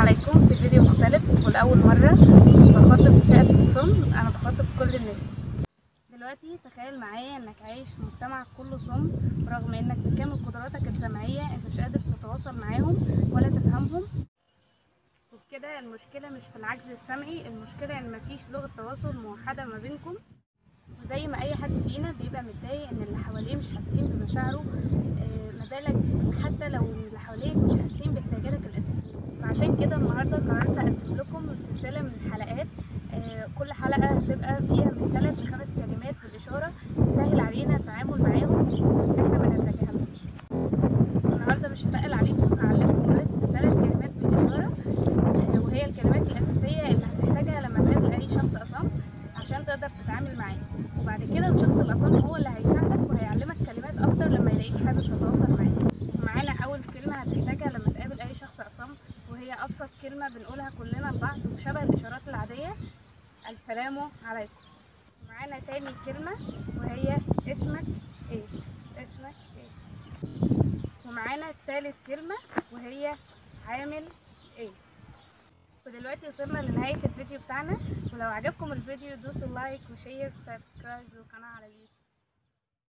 عليكم في فيديو مختلف ولأول مرة مش بخاطب فئة الصم أنا بخاطب كل الناس دلوقتي تخيل معايا انك عايش في مجتمع كله صم رغم انك بكامل قدراتك السمعية انت مش قادر تتواصل معاهم ولا تفهمهم وبكده المشكلة مش في العجز السمعي المشكلة ان مفيش لغة تواصل موحدة ما بينكم وزي ما اي حد فينا بيبقى متضايق ان اللي حواليه مش حاسين بمشاعره آه، ما بالك حتى لو اللي حواليك مش حاسين باحتياجاتك الاساسيه فعشان كده النهارده قررت اقدم لكم سلسله من الحلقات آه، كل حلقه هتبقى فيها من ثلاث لخمس كلمات بالاشاره تسهل علينا التعامل معاهم ان احنا ما نتجاهلهمش النهارده مش هتقل عليكم هعلمكم بس ثلاث كلمات بالاشاره آه، وهي الكلمات الاساسيه اللي هتحتاجها لما تقابل اي شخص اصم عشان تقدر تتعامل معاه وبعد كده الشخص الاصم هو اللي هيساعدك وهيعلمك كلمات اكتر لما يلاقيك حابب تتواصل معاه ومعانا اول كلمه هتحتاجها لما تقابل اي شخص اصم وهي ابسط كلمه بنقولها كلنا لبعض وشبه الاشارات العاديه السلام عليكم معانا تاني كلمه وهي اسمك ايه اسمك ايه ومعانا تالت كلمه وهي عامل ايه ودلوقتي وصلنا لنهاية الفيديو بتاعنا ولو عجبكم الفيديو دوسوا لايك وشير وسبسكرايب للقناة على اليوتيوب